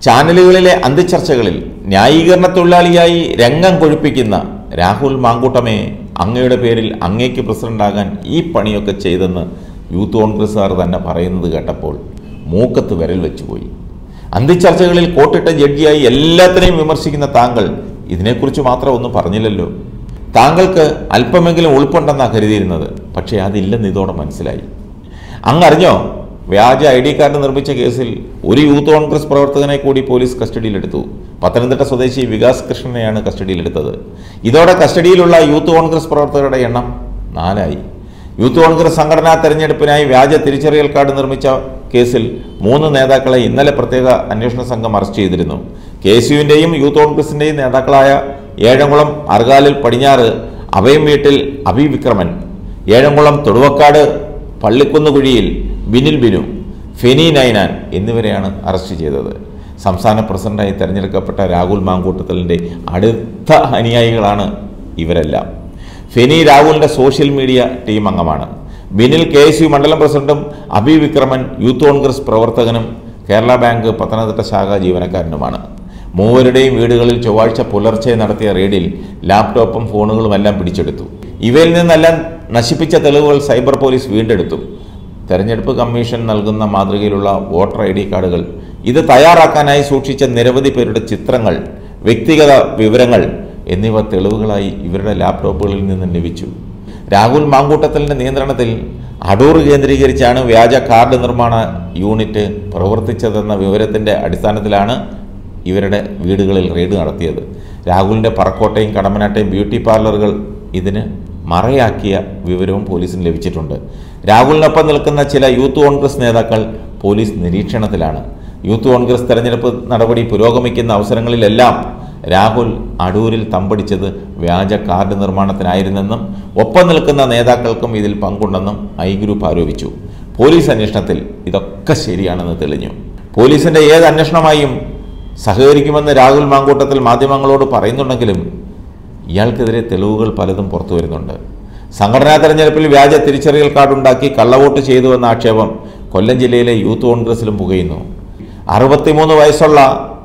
ചാനലുകളിലെ അന്തിച്ചർച്ചകളിൽ ന്യായീകരണ തൊഴിലാളിയായി രംഗം കൊഴുപ്പിക്കുന്ന രാഹുൽ മാങ്കൂട്ടമേ അങ്ങയുടെ പേരിൽ അങ്ങേക്ക് പ്രസിഡന്റാകാൻ ഈ പണിയൊക്കെ ചെയ്തെന്ന് യൂത്ത് കോൺഗ്രസ്സുകാർ തന്നെ പറയുന്നത് കേട്ടപ്പോൾ മൂക്കത്ത് വിരൽ വെച്ചുപോയി അന്തിച്ചർച്ചകളിൽ കോട്ടിട്ട ജഡ്ജിയായി എല്ലാത്തിനെയും വിമർശിക്കുന്ന താങ്കൾ ഇതിനെക്കുറിച്ച് മാത്രം ഒന്നും പറഞ്ഞില്ലല്ലോ താങ്കൾക്ക് അല്പമെങ്കിലും ഉൾപ്പുണ്ടെന്നാണ് കരുതിയിരുന്നത് പക്ഷേ അതില്ലെന്ന് ഇതോടെ മനസ്സിലായി അങ്ങറിഞ്ഞോ വ്യാജ ഐ ഡി കാർഡ് നിർമ്മിച്ച കേസിൽ ഒരു യൂത്ത് കോൺഗ്രസ് പ്രവർത്തകനെ കൂടി പോലീസ് കസ്റ്റഡിയിലെടുത്തു പത്തനംതിട്ട സ്വദേശി വികാസ് കൃഷ്ണനെയാണ് കസ്റ്റഡിയിലെടുത്തത് ഇതോടെ കസ്റ്റഡിയിലുള്ള യൂത്ത് കോൺഗ്രസ് പ്രവർത്തകരുടെ എണ്ണം നാലായി യൂത്ത് കോൺഗ്രസ് സംഘടനാ തെരഞ്ഞെടുപ്പിനായി വ്യാജ തിരിച്ചറിയൽ കാർഡ് നിർമ്മിച്ച കേസിൽ മൂന്ന് നേതാക്കളെ ഇന്നലെ പ്രത്യേക അന്വേഷണ സംഘം അറസ്റ്റ് ചെയ്തിരുന്നു കെ എസ് യുവിൻ്റെയും യൂത്ത് കോൺഗ്രസിൻ്റെയും നേതാക്കളായ ഏഴംകുളം അർഗാലിൽ പടിഞ്ഞാറ് അഭയം വീട്ടിൽ അഭി വിക്രമൻ ഏഴംകുളം തൊടുവക്കാട് പള്ളിക്കുന്നുകുഴിയിൽ ബിനിൽ ബിനു ഫെനി നൈനാൻ എന്നിവരെയാണ് അറസ്റ്റ് ചെയ്തത് സംസ്ഥാന പ്രസിഡന്റായി തെരഞ്ഞെടുക്കപ്പെട്ട രാഹുൽ മാങ്കൂട്ടത്തലിൻ്റെ അടുത്ത അനുയായികളാണ് ഇവരെല്ലാം ഫെനി രാഹുലിൻ്റെ സോഷ്യൽ മീഡിയ ടീം അംഗമാണ് ബിനിൽ കെ എസ് യു മണ്ഡലം പ്രസിഡന്റും അഭി വിക്രമൻ യൂത്ത് കോൺഗ്രസ് പ്രവർത്തകനും കേരള ബാങ്ക് പത്തനംതിട്ട ശാഖ ജീവനക്കാരനുമാണ് മൂവരുടെയും വീടുകളിൽ ചൊവ്വാഴ്ച പുലർച്ചെ നടത്തിയ റെയ്ഡിൽ ലാപ്ടോപ്പും ഫോണുകളുമെല്ലാം പിടിച്ചെടുത്തു ഇവയിൽ നിന്നെല്ലാം നശിപ്പിച്ച തെളിവുകൾ സൈബർ പോലീസ് വീണ്ടെടുത്തു തെരഞ്ഞെടുപ്പ് കമ്മീഷൻ നൽകുന്ന മാതൃകയിലുള്ള വോട്ടർ ഐ ഡി കാർഡുകൾ ഇത് തയ്യാറാക്കാനായി സൂക്ഷിച്ച നിരവധി പേരുടെ ചിത്രങ്ങൾ വ്യക്തിഗത വിവരങ്ങൾ എന്നിവ തെളിവുകളായി ഇവരുടെ ലാപ്ടോപ്പുകളിൽ നിന്ന് ലഭിച്ചു രാഹുൽ മാങ്കൂട്ടത്തലിൻ്റെ നിയന്ത്രണത്തിൽ അടൂർ കേന്ദ്രീകരിച്ചാണ് വ്യാജ കാർഡ് നിർമ്മാണ യൂണിറ്റ് പ്രവർത്തിച്ചതെന്ന വിവരത്തിൻ്റെ അടിസ്ഥാനത്തിലാണ് ഇവരുടെ വീടുകളിൽ റെയ്ഡ് നടത്തിയത് രാഹുലിൻ്റെ പറക്കോട്ടയും കടമനാട്ടയും ബ്യൂട്ടി പാർലറുകൾ ഇതിന് മറയാക്കിയ വിവരവും പോലീസിന് ലഭിച്ചിട്ടുണ്ട് രാഹുലിനൊപ്പം നിൽക്കുന്ന ചില യൂത്ത് കോൺഗ്രസ് നേതാക്കൾ പോലീസ് നിരീക്ഷണത്തിലാണ് യൂത്ത് കോൺഗ്രസ് തെരഞ്ഞെടുപ്പ് നടപടി പുരോഗമിക്കുന്ന അവസരങ്ങളിലെല്ലാം രാഹുൽ അടൂരിൽ തമ്പടിച്ചത് വ്യാജ കാർഡ് നിർമ്മാണത്തിനായിരുന്നെന്നും ഒപ്പം നിൽക്കുന്ന നേതാക്കൾക്കും ഇതിൽ പങ്കുണ്ടെന്നും ഐ ഗ്രൂപ്പ് ആരോപിച്ചു പോലീസ് അന്വേഷണത്തിൽ ഇതൊക്കെ ശരിയാണെന്ന് തെളിഞ്ഞു പോലീസിന്റെ ഏത് അന്വേഷണമായും സഹകരിക്കുമെന്ന് രാഹുൽ മാങ്കൂട്ടത്തിൽ മാധ്യമങ്ങളോട് പറയുന്നുണ്ടെങ്കിലും ഇയാൾക്കെതിരെ തെളിവുകൾ പലതും പുറത്തു വരുന്നുണ്ട് സംഘടനാ തെരഞ്ഞെടുപ്പിൽ വ്യാജ തിരിച്ചറിയൽ കാർഡുണ്ടാക്കി കള്ളവോട്ട് ചെയ്തുവെന്ന ആക്ഷേപം കൊല്ലം ജില്ലയിലെ യൂത്ത് കോൺഗ്രസിലും പുകയുന്നു അറുപത്തിമൂന്ന് വയസ്സുള്ള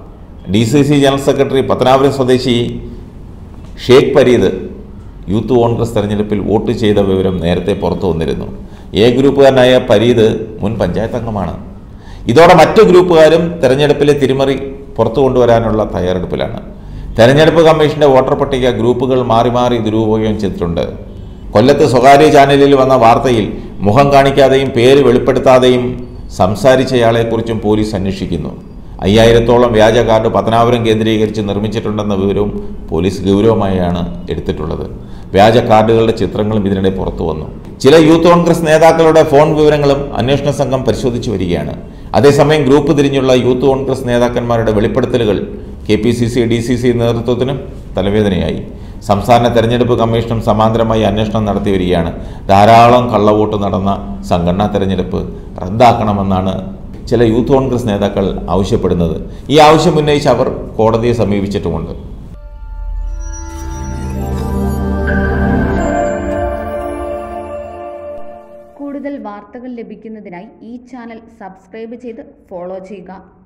D C C general secretary Pathanapuram സ്വദേശി ഷേഖ് പരീദ് യൂത്ത് കോൺഗ്രസ് തെരഞ്ഞെടുപ്പിൽ വോട്ട് ചെയ്ത വിവരം നേരത്തെ പുറത്തു വന്നിരുന്നു എ ഗ്രൂപ്പുകാരനായ പരീദ് മുൻ പഞ്ചായത്ത് അംഗമാണ് ഇതോടെ മറ്റു ഗ്രൂപ്പുകാരും തെരഞ്ഞെടുപ്പിലെ തിരിമറി പുറത്തു കൊണ്ടുവരാനുള്ള തയ്യാറെടുപ്പിലാണ് തെരഞ്ഞെടുപ്പ് കമ്മീഷന്റെ വോട്ടർ പട്ടിക ഗ്രൂപ്പുകൾ മാറി മാറി ദുരുപയോഗം ചെയ്തിട്ടുണ്ട് കൊല്ലത്ത് സ്വകാര്യ ചാനലിൽ വന്ന വാർത്തയിൽ മുഖം കാണിക്കാതെയും പേര് വെളിപ്പെടുത്താതെയും സംസാരിച്ചയാളെക്കുറിച്ചും പോലീസ് അന്വേഷിക്കുന്നു അയ്യായിരത്തോളം വ്യാജ കാർഡ് പത്തനാപുരം കേന്ദ്രീകരിച്ച് നിർമ്മിച്ചിട്ടുണ്ടെന്ന വിവരവും പോലീസ് ഗൗരവമായാണ് എടുത്തിട്ടുള്ളത് വ്യാജ കാർഡുകളുടെ ചിത്രങ്ങളും ഇതിനിടെ പുറത്തു വന്നു ചില യൂത്ത് കോൺഗ്രസ് നേതാക്കളുടെ ഫോൺ വിവരങ്ങളും അന്വേഷണ സംഘം പരിശോധിച്ചു വരികയാണ് അതേസമയം ഗ്രൂപ്പ് തിരിഞ്ഞുള്ള യൂത്ത് കോൺഗ്രസ് നേതാക്കന്മാരുടെ വെളിപ്പെടുത്തലുകൾ K P C C D C C നേതൃത്വത്തിനും തലവേദനയായി സംസ്ഥാന തെരഞ്ഞെടുപ്പ് കമ്മീഷനും സമാന്തരമായി അന്വേഷണം നടത്തി വരികയാണ് ധാരാളം കള്ളവോട്ട് നടന്ന സംഘടനാ തെരഞ്ഞെടുപ്പ് റദ്ദാക്കണമെന്നാണ് ചില യൂത്ത് കോൺഗ്രസ് നേതാക്കൾ ആവശ്യപ്പെടുന്നത് ഈ ആവശ്യം ഉന്നയിച്ച് അവർ കോടതിയെ സമീപിച്ചിട്ടുമുണ്ട് കൂടുതൽ വാർത്തകൾ ലഭിക്കുന്നതിനായി ഈ ചാനൽ സബ്സ്ക്രൈബ് ചെയ്ത് ഫോളോ ചെയ്യുക